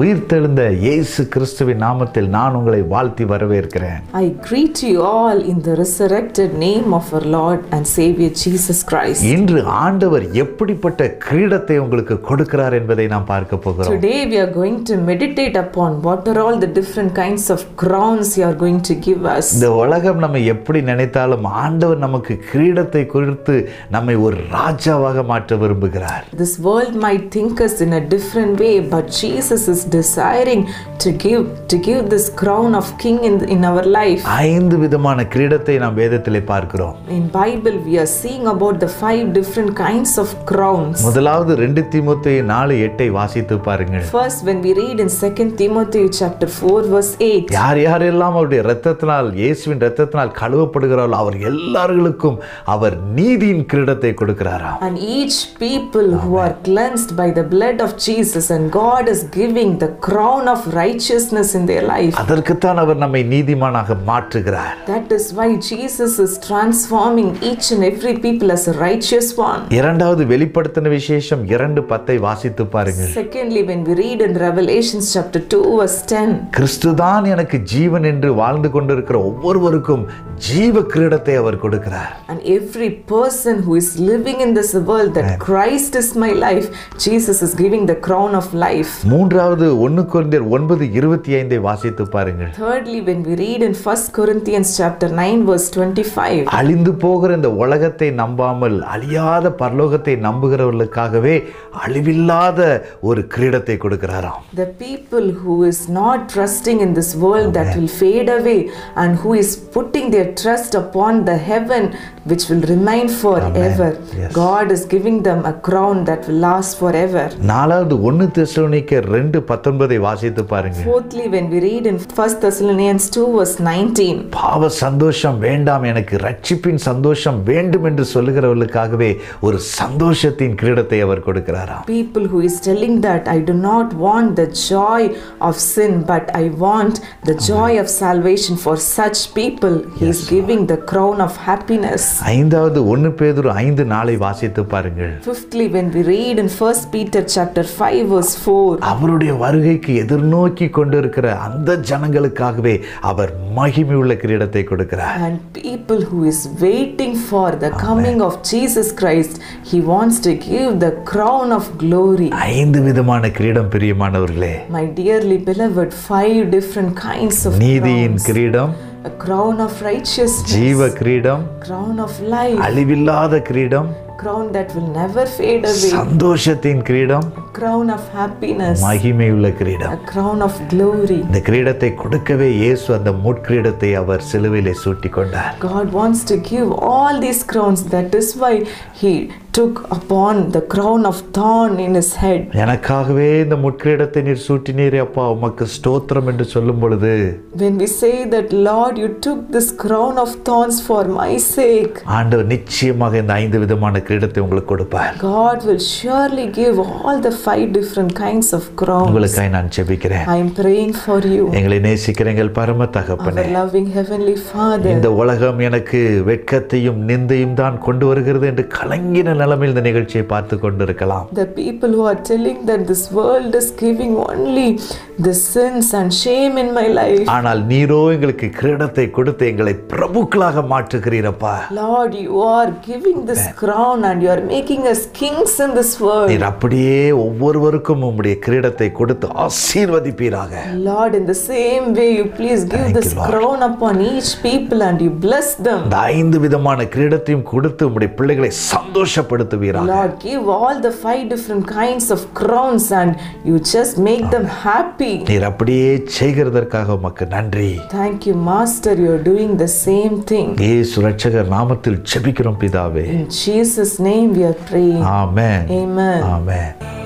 உயிர்த்தெழுந்த இயேசு கிறிஸ்துவின் நாமத்தில் நான் உங்களை வாழ்த்தி வரவேற்கிறேன் I greet you all in the resurrected name of our Lord and Savior Jesus Christ. இன்று ஆண்டவர் எப்படிப்பட்ட கிரீடத்தை உங்களுக்கு கொடுக்கிறார் என்பதை நாம் பார்க்க போகிறோம் Today we are going to meditate upon what are all the different kinds of crowns you are going to give us. இந்த உலகம் நம்ம எப்படி நினைத்தாலும் ஆண்டவர் நமக்கு கிரீடத்தை குறித்து நம்மை ஒரு ராஜாவாக மாற்ற விரும்புகிறார் This world might think us in a different way, but Jesus is desiring to give to give this crown of king in, in our life. ஐந்து விதமான கிரீடத்தை நாம் வேதத்திலே பார்க்கிறோம் In Bible we are seeing about the five different kinds of crowns. முதலாவது ரெண்டு தீமோத்தேயு நாலு எட்டை வாசித்து பாருங்கள் First when we read in 2 Timothy chapter 4 verse 8 யார் யாரெல்லாம் அவருடைய இரத்தத்தினால் இயேசுவின் இரத்தத்தினால் கழுவப்படுகிறார்களோ அவர் எல்லார்களுக்கும் அவர் நீதியின் கிரீடத்தை கொடுக்கிறாராம் And each people who are cleansed by the blood of Jesus, and God is giving the crown of righteousness in their life. அதற்குத்தான் அவர் நம்மை நீதிமானாக மாற்றுகிறார் That is why Jesus is transforming each and every people as a righteous one. இரண்டாவது வெளிப்படுத்தின விசேஷம் இரண்டு பத்தை வாசித்து பாருங்கள் Secondly, when we read in Revelations chapter 2, verse 10, கிறிஸ்துதான் எனக்கு ஜீவன் என்று வாழ்ந்து கொண்டிருக்கிற ஒவ்வொருவருக்கும் ஜீவ கிரீடத்தை அவர் கொடுக்கிறார் and every person who is living in this world, that Christ is my life, Jesus is giving the crown of life. மூன்றாவது ஒன்னு குழந்தையர் ஒன்பது இருபத்தி ஐந்தை வாசித்து பாருங்கள் Thirdly, when we read in 1 Corinthians chapter 9, verse 25, அழிந்து போகிற இந்த உலகத்தை நம்பாமல் அழியாத பரலோகத்தை நம்புகிறவர்களுக்காகவே அழிவில்லாத ஒரு கிரீடத்தை கொடுக்கிறாராம் The people who is not trusting in this world that will fade away and who is putting their trust upon the heaven which will remain forever. Yes. God is giving them a crown that will last forever. நாலாவது ஒன்னு தெசலோனிக்கர் ரெண்டு பத்தொன்பதை வாசித்து பாருங்க Fourthly, when we read in 1 Thessalonians 2 verse 19, பாவ சந்தோஷம் வேண்டாம் எனக்கு ரட்சிப்பின் சந்தோஷம் வேண்டும் என்று சொல்லுகிறவர்களுக்காகவே ஒரு சந்தோஷத்தின் கிரீடத்தை அவர் கொடுக்கிறாராம் people who is telling that I do not want the joy of sin but I want the joy of salvation for such people, he is giving the crown of happiness. ஐந்தாவது ஒன்னு பேதுரு ஐந்து நாளை வாசித்து பாருங்கள் Fifthly, when we read in 1 Peter chapter 5 verse 4, அவருடைய வருகைக்கு எதிர்நோக்கி கொண்டிருக்கிற அந்த ஜனங்களுக்காகவே அவர் மகிமையுள்ள கிரீடத்தை கொடுக்கிறார் and people who is waiting for the coming of Jesus Christ, he wants to give the crown of glory. ஐந்து விதமான கிரீடம் பிரியமானவர்களே My dearly beloved, five different kinds of நீதியின் crowns. கிரீடம் A crown of righteousness, ஜீவ கிரீடம் crown of life, அழிவில்லாத கிரீடம் crown that will never fade away, சந்தோஷத்தின் கிரீடம் crown of happiness, மகிமையுள்ள கிரீடம் a crown of glory. இந்த கிரீடத்தை கொடுக்கவே இயேசு அந்த முட்கிரீடத்தை அவர் சிலுவையிலே சூட்டி கொண்டார் God wants to give all these crowns. That is why He took upon the crown of thorn in His head. எனக்காகவே இந்த முட்கிரீடத்தை நீர் சூட்டினீரே அப்பா உமக்கு ஸ்தோத்திரம் என்று சொல்லும் பொழுது When we say that, Lord, you took this crown of thorns for my sake, ஆண்டவர் நிச்சயமாக இந்த ஐந்து விதமான கிரீடத்தை உங்களுக்கு கொடுப்பார் God will surely give all the five different kinds of crowns. உங்களுக்காக நான் ஜெபிக்கிறேன் I am praying for you, எங்களை நேசிக்கிற எங்கள் பரம தகப்பனே our loving Heavenly Father. இந்த உலகம் எனக்கு வெட்கத்தையும் நிந்தையும் தான் கொண்டு வருகிறது என்று கலங்கின நிலைமையில் இந்த நிகழ்ச்சியை பார்த்து கொண்டிருக்கலாம் The people who are telling that this world is giving only the sins and shame in my life. ஆனால் நீரோ எங்களுக்கு கிரீடத்தை கொடுத்து எங்களை பிரபுக்களாக மாற்றுகிறீரப்பா Lord, you are giving this crown and you are making us kings in this world. நீர் அப்படியே ஒவ்வொருவருக்கும் உம்முடைய கிரீடத்தை கொடுத்து ஆசீர்வதிப்பீராக Lord, in the same way, you please give Thank this you, Lord. crown upon each people and you bless them. இந்த ஐந்து விதமான கிரீடத்தையும் கொடுத்து உம்முடைய பிள்ளைகளை சந்தோஷப்படுத்துவீராக Lord, give all the five different kinds of crowns and you just make them happy. நீர் அப்படியே செய்கிறதற்காக உமக்கு நன்றி Thank you, Master. You're doing the same thing. இயேசு ரட்சகர் நாமத்தில் ஜெபிக்கிறோம் பிதாவே In Jesus' name we are praying. Amen Amen. Amen